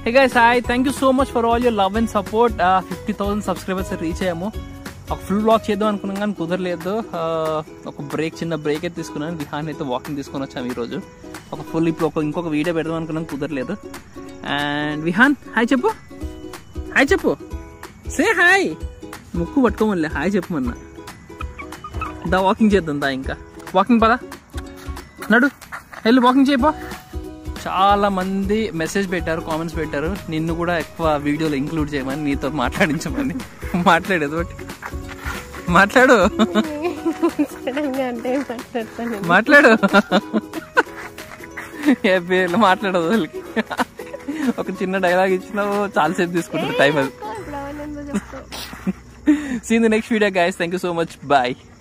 hey guys hi thank you so much for all your love and support fifty thousand subscribers reach అయ్యాము ఒక full blog చేద్దాం అనుకున్నాం కానీ కుదరలేదు Uh, ఒక బ్రేక్ చిన్న బ్రేక్ అయితే తీసుకున్నాను విహాన్ అయితే వాకింగ్ తీసుకొని వచ్చాము ఈరోజు ఒక ఫుల్ ఇప్పుడు ఒక ఇంకొక వీడియో పెడదాం అనుకున్నాం కుదరలేదు అండ్ విహాన్ హాయ్ చెప్పు హాయ్ చెప్పు సే హాయ్ ముక్కు పట్టుకోమలే హాయ్ చెప్పమన్నా దా వాకింగ్ చేద్దాం దా ఇంకా వాకింగ్ పదా నడు వెళ్ళి వాకింగ్ చేయపో చాలా మంది మెసేజ్ పెట్టారు కామెంట్స్ పెట్టారు నిన్ను కూడా ఎక్కువ వీడియోలో ఇంక్లూడ్ చేయమని నీతో మాట్లాడించమని మాట్లాడేది ఒకటి మాట్లాడు సడన్ గా అంటే మాట్లాడతాను మాట్లాడు ఏ పేర్లు మాట్లాడదు వాళ్ళకి ఒక చిన్న డైలాగ్ ఇచ్చినావు చాలాసేపు తీసుకుంటుంది టైం అది ఇప్పుడు అవన్నీ ఎందుకు చెప్తావు seen the next video guys thank you so much bye